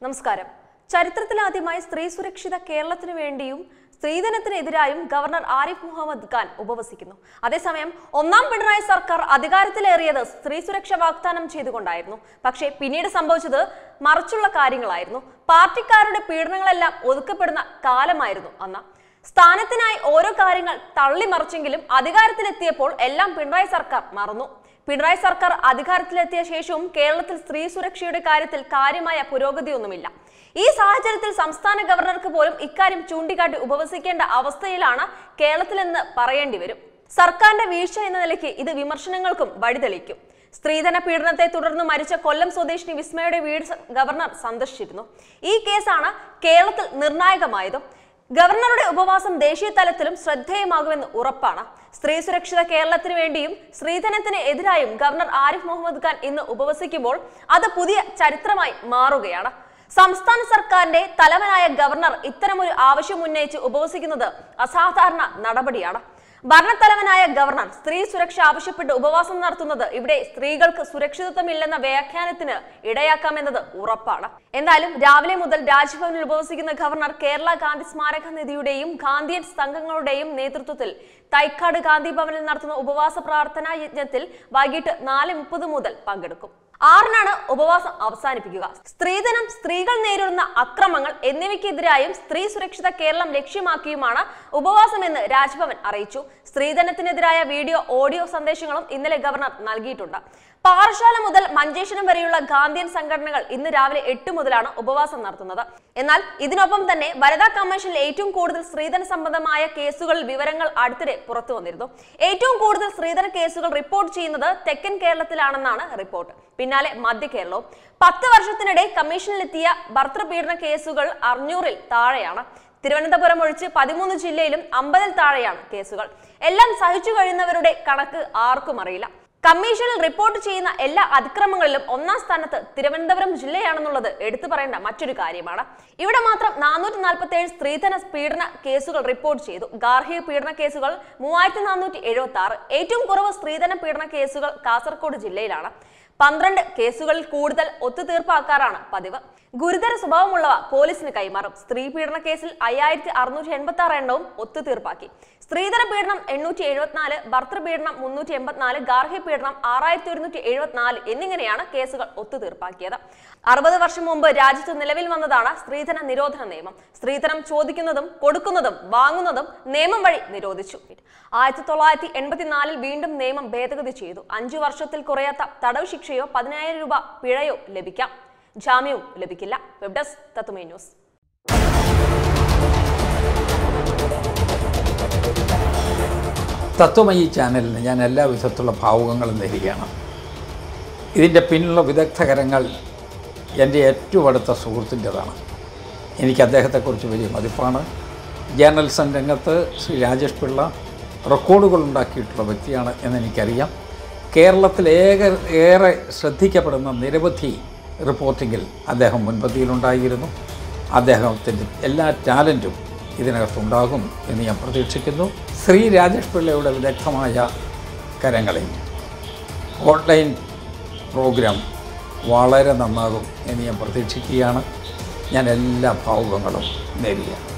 നമസ്കാരം ചരിത്രത്തിലാദ്യമായി സ്ത്രീ സുരക്ഷിത കേരളത്തിനു വേണ്ടിയും സ്ത്രീധനത്തിനെതിരായും ഗവർണർ ആരിഫ് മുഹമ്മദ് ഖാൻ ഉപവസിക്കുന്നു അതേസമയം ഒന്നാം പിണറായി സർക്കാർ അധികാരത്തിലേറിയത് സ്ത്രീ സുരക്ഷ വാഗ്ദാനം ചെയ്തുകൊണ്ടായിരുന്നു പക്ഷേ പിന്നീട് സംഭവിച്ചത് മറിച്ചുള്ള കാര്യങ്ങളായിരുന്നു പാർട്ടിക്കാരുടെ പീഡനങ്ങളെല്ലാം ഒതുക്കപ്പെടുന്ന കാലമായിരുന്നു അന്ന് സ്ഥാനത്തിനായി ഓരോ കാര്യങ്ങൾ തള്ളിമറിച്ചെങ്കിലും അധികാരത്തിലെത്തിയപ്പോൾ എല്ലാം പിണറായി സർക്കാർ മറന്നു പിണറായി സർക്കാർ അധികാരത്തിലെത്തിയ ശേഷവും കേരളത്തിൽ സ്ത്രീ സുരക്ഷയുടെ കാര്യത്തിൽ കാര്യമായ പുരോഗതിയൊന്നുമില്ല ഈ സാഹചര്യത്തിൽ സംസ്ഥാന ഗവർണർക്ക് പോലും ഇക്കാര്യം ചൂണ്ടിക്കാട്ടി ഉപവസിക്കേണ്ട അവസ്ഥയിലാണ് കേരളത്തിലെന്ന് പറയേണ്ടി വരും സർക്കാരിന്റെ വീഴ്ച എന്ന നിലയ്ക്ക് ഇത് വിമർശനങ്ങൾക്കും വഴിതെളിക്കും സ്ത്രീധന പീഡനത്തെ തുടർന്ന് മരിച്ച കൊല്ലം സ്വദേശിനി വിസ്മയുടെ വീട് സ- ഗവർണർ സന്ദർശിച്ചിരുന്നു ഈ കേസാണ് കേരളത്തിൽ നിർണായകമായതും ഗവർണറുടെ ഉപവാസം ദേശീയ തലത്തിലും ശ്രദ്ധേയമാകുമെന്ന് ഉറപ്പാണ് സ്ത്രീ സുരക്ഷിത കേരളത്തിന് വേണ്ടിയും സ്ത്രീധനത്തിന് എതിരായും ഗവർണർ ആരിഫ് മുഹമ്മദ് ഖാൻ ഇന്ന് ഉപവസിക്കുമ്പോൾ അത് പുതിയ ചരിത്രമായി മാറുകയാണ് സംസ്ഥാന സർക്കാരിന്റെ തലവനായ ഗവർണർ ഇത്തരമൊരു ആവശ്യം ഉന്നയിച്ച് ഉപവസിക്കുന്നത് അസാധാരണ നടപടിയാണ് ഭരണത്തലവനായ ഗവർണർ സ്ത്രീ സുരക്ഷ ആവശ്യപ്പെട്ട് ഉപവാസം നടത്തുന്നത് ഇവിടെ സ്ത്രീകൾക്ക് സുരക്ഷിതത്വമില്ലെന്ന വ്യാഖ്യാനത്തിന് ഇടയാക്കാമെന്നത് ഉറപ്പാണ് എന്തായാലും രാവിലെ മുതൽ രാജ്ഭവനിൽ ഉപവസിക്കുന്ന ഗവർണർ കേരള ഗാന്ധി സ്മാരക നിധിയുടെയും ഗാന്ധിയൻ സംഘങ്ങളുടെയും നേതൃത്വത്തിൽ തൈക്കാട് ഗാന്ധി ഭവനിൽ നടത്തുന്ന ഉപവാസ പ്രാർത്ഥനാ യജ്ഞത്തിൽ വൈകിട്ട് നാല് മുപ്പത് മുതൽ പങ്കെടുക്കും ആറിനാണ് ഉപവാസം അവസാനിപ്പിക്കുക സ്ത്രീധനം സ്ത്രീകൾ നേരിടുന്ന അക്രമങ്ങൾ എന്നിവയ്ക്കെതിരായും സ്ത്രീ സുരക്ഷിത കേരളം ലക്ഷ്യമാക്കിയുമാണ് ഉപവാസമെന്ന് രാജ്ഭവൻ അറിയിച്ചു സ്ത്രീധനത്തിനെതിരായ വീഡിയോ ഓഡിയോ സന്ദേശങ്ങളും ഇന്നലെ ഗവർണർ നൽകിയിട്ടുണ്ട് പാറശാല മുതൽ മഞ്ചേശ്വരം വരെയുള്ള ഗാന്ധിയൻ സംഘടനകൾ ഇന്ന് രാവിലെ എട്ട് മുതലാണ് ഉപവാസം നടത്തുന്നത് എന്നാൽ ഇതിനൊപ്പം തന്നെ വനിതാ കമ്മീഷനിൽ ഏറ്റവും കൂടുതൽ സ്ത്രീധന സംബന്ധമായ കേസുകളിൽ വിവരങ്ങൾ അടുത്തിടെ പുറത്തു വന്നിരുന്നു ഏറ്റവും കൂടുതൽ സ്ത്രീധന കേസുകൾ റിപ്പോർട്ട് ചെയ്യുന്നത് തെക്കൻ കേരളത്തിലാണെന്നാണ് റിപ്പോർട്ട് പിന്നാലെ മധ്യ കേരളവും പത്ത് വർഷത്തിനിടെ കമ്മീഷനിലെത്തിയ ഭർത്തൃപീഡന കേസുകൾ അഞ്ഞൂറിൽ താഴെയാണ് തിരുവനന്തപുരം ഒഴിച്ച് പതിമൂന്ന് ജില്ലയിലും അമ്പതിൽ താഴെയാണ് കേസുകൾ എല്ലാം സഹിച്ചു കഴിയുന്നവരുടെ കണക്ക് ആർക്കും അറിയില്ല കമ്മീഷനിൽ റിപ്പോർട്ട് ചെയ്യുന്ന എല്ലാ അതിക്രമങ്ങളിലും ഒന്നാം സ്ഥാനത്ത് തിരുവനന്തപുരം ജില്ലയാണെന്നുള്ളത് എടുത്തു പറയേണ്ട മറ്റൊരു കാര്യമാണ് ഇവിടെ മാത്രം നാനൂറ്റി നാൽപ്പത്തി ഏഴ് സ്ത്രീധന പീഡന കേസുകൾ റിപ്പോർട്ട് ചെയ്തു ഗാർഹിക പീഡന കേസുകൾ മൂവായിരത്തി നാനൂറ്റി എഴുപത്തി ആറ് ഏറ്റവും കുറവ് സ്ത്രീധന പീഡന കേസുകൾ കാസർഗോഡ് ജില്ലയിലാണ് പന്ത്രണ്ട് കേസുകളിൽ കൂടുതൽ ഒത്തുതീർപ്പാക്കാറാണ് പതിവ് ഗുരുതര സ്വഭാവമുള്ളവ പോലീസിന് കൈമാറും സ്ത്രീ പീഡന കേസിൽ അയ്യായിരത്തി അറുന്നൂറ്റി എൺപത്തി ആറ് എണ്ണവും ഒത്തുതീർപ്പാക്കി സ്ത്രീധന പീഡനം എണ്ണൂറ്റി എഴുപത്തിനാല് ഭർത്തൃപീഡനം മുന്നൂറ്റി എൺപത്തിനാല് ഗാർഹിക പീഡനം ആറായിരത്തി ഒരുന്നൂറ്റി എഴുപത്തിനാല് എന്നിങ്ങനെയാണ് കേസുകൾ ഒത്തുതീർപ്പാക്കിയത് അറുപത് വർഷം മുമ്പ് രാജ്യത്ത് നിലവിൽ വന്നതാണ് സ്ത്രീധന നിരോധന നിയമം സ്ത്രീധനം ചോദിക്കുന്നതും കൊടുക്കുന്നതും വാങ്ങുന്നതും നിയമം വഴി നിരോധിച്ചു ആയിരത്തി തൊള്ളായിരത്തി എൺപത്തിനാലിൽ വീണ്ടും നിയമം ഭേദഗതി ചെയ്തു അഞ്ചു വർഷത്തിൽ കുറയാത്ത തടവ് ശിക്ഷയോ പതിനായിരം രൂപ പിഴയോ ലഭിക്കാം ജാമ്യവും ലഭിക്കില്ല വെബ് ഡെസ്ക് തത്തുമൈ ന്യൂസ് തത്വമയി ചാനലിന് ഞാൻ എല്ലാ വിധത്തിലുള്ള ഭാവുകങ്ങളും നേരുകയാണ് ഇതിൻ്റെ പിന്നിലുള്ള വിദഗ്ധകരങ്ങൾ എൻ്റെ ഏറ്റവും അടുത്ത സുഹൃത്തിൻ്റെതാണ് എനിക്ക് അദ്ദേഹത്തെക്കുറിച്ച് വലിയ മതിപ്പാണ് ജേർണലിസം രംഗത്ത് ശ്രീ രാജേഷ് പിള്ള റെക്കോർഡുകൾ ഉണ്ടാക്കിയിട്ടുള്ള വ്യക്തിയാണ് എന്നെനിക്കറിയാം കേരളത്തിൽ ഏക ഏറെ ശ്രദ്ധിക്കപ്പെടുന്ന നിരവധി റിപ്പോർട്ടിങ്ങിൽ അദ്ദേഹം മുൻപന്തിയിലുണ്ടായിരുന്നു അദ്ദേഹത്തിൻ്റെ എല്ലാ ടാലൻറ്റും ഇതിനകത്തുണ്ടാകും എന്ന് ഞാൻ പ്രതീക്ഷിക്കുന്നു ശ്രീ രാജേഷ് പിള്ളയുടെ വിദഗ്ധമായ കരങ്ങളിൽ ഓൺലൈൻ പ്രോഗ്രാം വളരെ നന്നാകും എന്ന് ഞാൻ പ്രതീക്ഷിക്കുകയാണ് ഞാൻ എല്ലാ ഭാവുകങ്ങളും നേരുകയാണ്